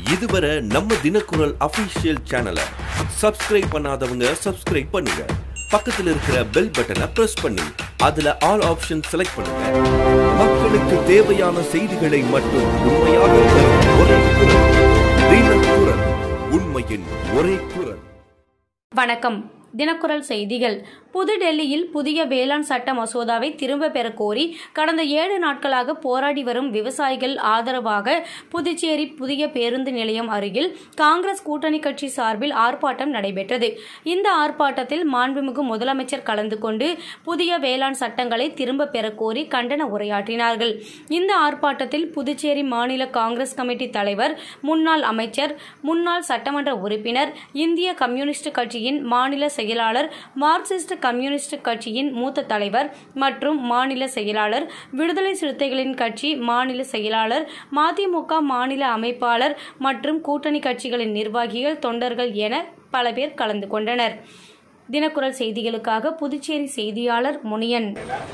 இதுவரை நம்ம தினக்குரல் அபிஷியல் சேனலை சப்ஸ்கிரைப் பண்ணாதவங்க சப்ஸ்கிரைப் பண்ணுங்க பக்கத்துல இருக்கிற பெல் பட்டனை பிரஸ் பண்ணி அதுல ஆல் ஆப்ஷன் செலக்ட் பண்ணுங்க மக்களுக்கு தேவையான செய்திகளை மட்டும் உண்மையாக தரும் ஒரே குரல் தினக்குரல் உண்மையின் ஒரே குரல் வணக்கம் தினக்குரல் செய்திகள் புதுடெல்லியில் புதிய வேளாண் சட்ட மசோதாவை திரும்ப பெற கோரி கடந்த ஏழு நாட்களாக போராடி வரும் விவசாயிகள் ஆதரவாக புதுச்சேரி புதிய பேருந்து நிலையம் அருகில் காங்கிரஸ் கூட்டணி கட்சி சார்பில் ஆர்ப்பாட்டம் நடைபெற்றது இந்த ஆர்ப்பாட்டத்தில் மாண்புமிகு முதலமைச்சர் கலந்து கொண்டு புதிய வேளாண் சட்டங்களை திரும்ப பெற கோரி கண்டன உரையாற்றினார்கள் இந்த ஆர்ப்பாட்டத்தில் புதுச்சேரி மாநில காங்கிரஸ் கமிட்டி தலைவர் முன்னாள் அமைச்சர் முன்னாள் சட்டமன்ற உறுப்பினர் இந்திய கம்யூனிஸ்ட் கட்சியின் மாநில செயலாளர் மார்க்சிஸ்ட் கம்யூனிஸ்ட் கட்சியின் மூத்த தலைவர் மற்றும் மாநில செயலாளர் விடுதலை சிறுத்தைகளின் கட்சி மாநில செயலாளர் மதிமுக மாநில அமைப்பாளர் மற்றும் கூட்டணி கட்சிகளின் நிர்வாகிகள் தொண்டர்கள் என பல பேர் கலந்து கொண்டனர் தினக்குரல் செய்திகளுக்காக புதுச்சேரி செய்தியாளர் முனியன்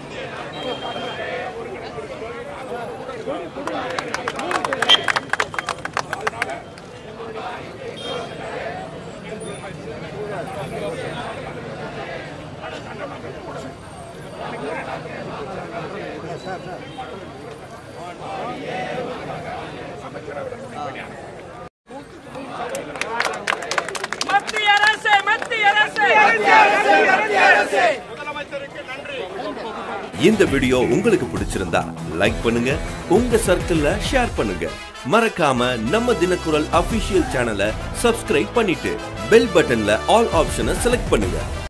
மத்திய அரசு மத்திய அரசு இந்த வீடியோ உங்களுக்கு பிடிச்சிருந்தா லைக் பண்ணுங்க உங்க சர்க்கிள்ல ஷேர் பண்ணுங்க மறக்காம நம்ம தினக்குரல் அபிஷியல் சேனலை சப்ஸ்கிரைப் பண்ணிட்டு பெல் பட்டன்ல ஆல் ஆப்ஷனை செலக்ட் பண்ணுங்க